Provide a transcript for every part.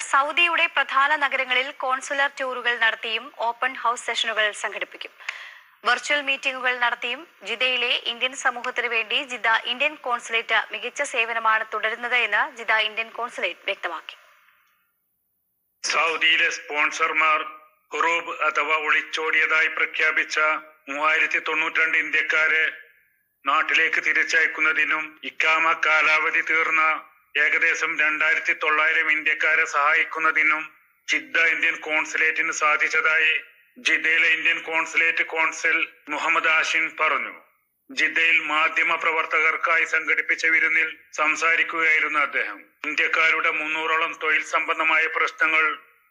സൗദിയുടെ പ്രധാന നഗരങ്ങളിൽ കോൺസുലർ ടൂറുകൾ നടത്തിയും ഓപ്പൺ ഹൗസ് സെഷനുകൾ സംഘടിപ്പിക്കും വെർച്വൽ മീറ്റിംഗുകൾ നടത്തിയും ജിദ്ദയിലെ ഇന്ത്യൻ സമൂഹത്തിന് വേണ്ടി ജിദ്ദ ഇന്ത്യൻ കോൺസുലേറ്റ് മികച്ച സേവനമാണ് തുടരുന്നത് എന്ന് ജിദ്ദ ഇന്ത്യൻ കോൺസുലേറ്റ് വ്യക്തമാക്കി സൗദിയിലെ സ്പോൺസർമാർ ഹുറൂബ് അഥവാ ഒളിച്ചോടിയതായി പ്രഖ്യാപിച്ച മൂവായിരത്തി തൊണ്ണൂറ്റിരണ്ട് ഇന്ത്യക്കാരെ നാട്ടിലേക്ക് തിരിച്ചയക്കുന്നതിനും ഇക്കാമ കാലാവധി തീർന്ന ഏകദേശം രണ്ടായിരത്തി തൊള്ളായിരം ഇന്ത്യക്കാരെ സഹായിക്കുന്നതിനും ജിദ്ദ ഇന്ത്യൻ കോൺസുലേറ്റിന് സാധിച്ചതായി ജിദ്ദയിലെ Indian consulate consul Muhammad Ashin പറഞ്ഞു ജിദ്ദയിൽ മാധ്യമ പ്രവർത്തകർക്കായി സംഘടിപ്പിച്ച വിരുന്നിൽ സംസാരിക്കുകയായിരുന്നു അദ്ദേഹം ഇന്ത്യക്കാരുടെ മുന്നൂറോളം തൊഴിൽ സംബന്ധമായ പ്രശ്നങ്ങൾ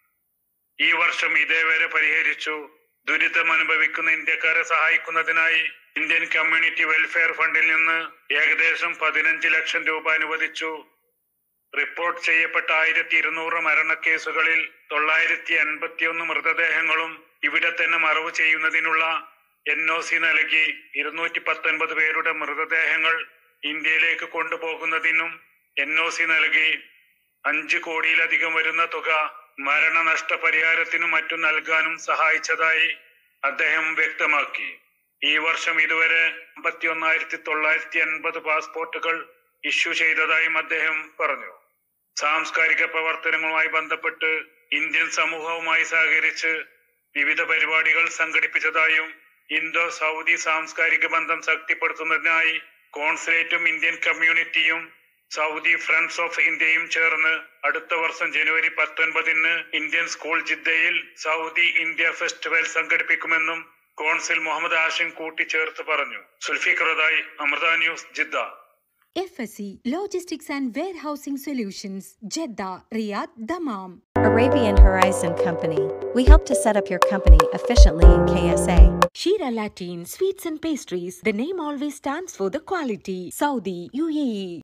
ഈ വർഷം ഇതേവരെ പരിഹരിച്ചു ദുരിതം അനുഭവിക്കുന്ന ഇന്ത്യക്കാരെ സഹായിക്കുന്നതിനായി ഇന്ത്യൻ കമ്മ്യൂണിറ്റി വെൽഫെയർ ഫണ്ടിൽ നിന്ന് ഏകദേശം പതിനഞ്ച് ലക്ഷം രൂപ അനുവദിച്ചു റിപ്പോർട്ട് ചെയ്യപ്പെട്ട ആയിരത്തി ഇരുന്നൂറ് മരണക്കേസുകളിൽ തൊള്ളായിരത്തി എൺപത്തിയൊന്ന് മൃതദേഹങ്ങളും ഇവിടെ തന്നെ മറവ് ചെയ്യുന്നതിനുള്ള എൻ ഒ സി നൽകി ഇരുന്നൂറ്റി പത്തൊൻപത് പേരുടെ മൃതദേഹങ്ങൾ ഇന്ത്യയിലേക്ക് കൊണ്ടുപോകുന്നതിനും എൻ ഒ സി നൽകി അഞ്ച് കോടിയിലധികം വരുന്ന തുക മരണനഷ്ട പരിഹാരത്തിനും മറ്റും നൽകാനും സഹായിച്ചതായി അദ്ദേഹം വ്യക്തമാക്കി ഈ വർഷം ഇതുവരെ അമ്പത്തി ഒന്നായിരത്തി തൊള്ളായിരത്തി എൺപത് പാസ്പോർട്ടുകൾ ഇഷ്യൂ ചെയ്തതായും അദ്ദേഹം പറഞ്ഞു സാംസ്കാരിക പ്രവർത്തനങ്ങളുമായി ബന്ധപ്പെട്ട് ഇന്ത്യൻ സമൂഹവുമായി സഹകരിച്ച് വിവിധ പരിപാടികൾ സംഘടിപ്പിച്ചതായും ഇന്തോ സൗദി സാംസ്കാരിക ബന്ധം ശക്തിപ്പെടുത്തുന്നതിനായി കോൺസുലേറ്റും ഇന്ത്യൻ കമ്മ്യൂണിറ്റിയും സൗദി ഫ്രണ്ട്സ് ഓഫ് ഇന്ത്യയും ചേർന്ന് അടുത്ത വർഷം ജനുവരി പത്തൊൻപതിന് ഇന്ത്യൻ സ്കൂൾ ജിദ്ദയിൽ സൗദി ഇന്ത്യ ഫെസ്റ്റിവൽ സംഘടിപ്പിക്കുമെന്നും കോൺസിൽ മുഹമ്മദ് ആഷിം കൂട്ടിച്ചേർത്ത് പറഞ്ഞു സുൽഫിഖറുദായി Amrita news Jeddah FSC Logistics and Warehousing Solutions, Jeddah, Riyadh, Dammam. Arabian Horizon Company. We help to set up your company efficiently in KSA. Shira Latin Sweets and Pastries. The name always stands for the quality. Saudi, UAE.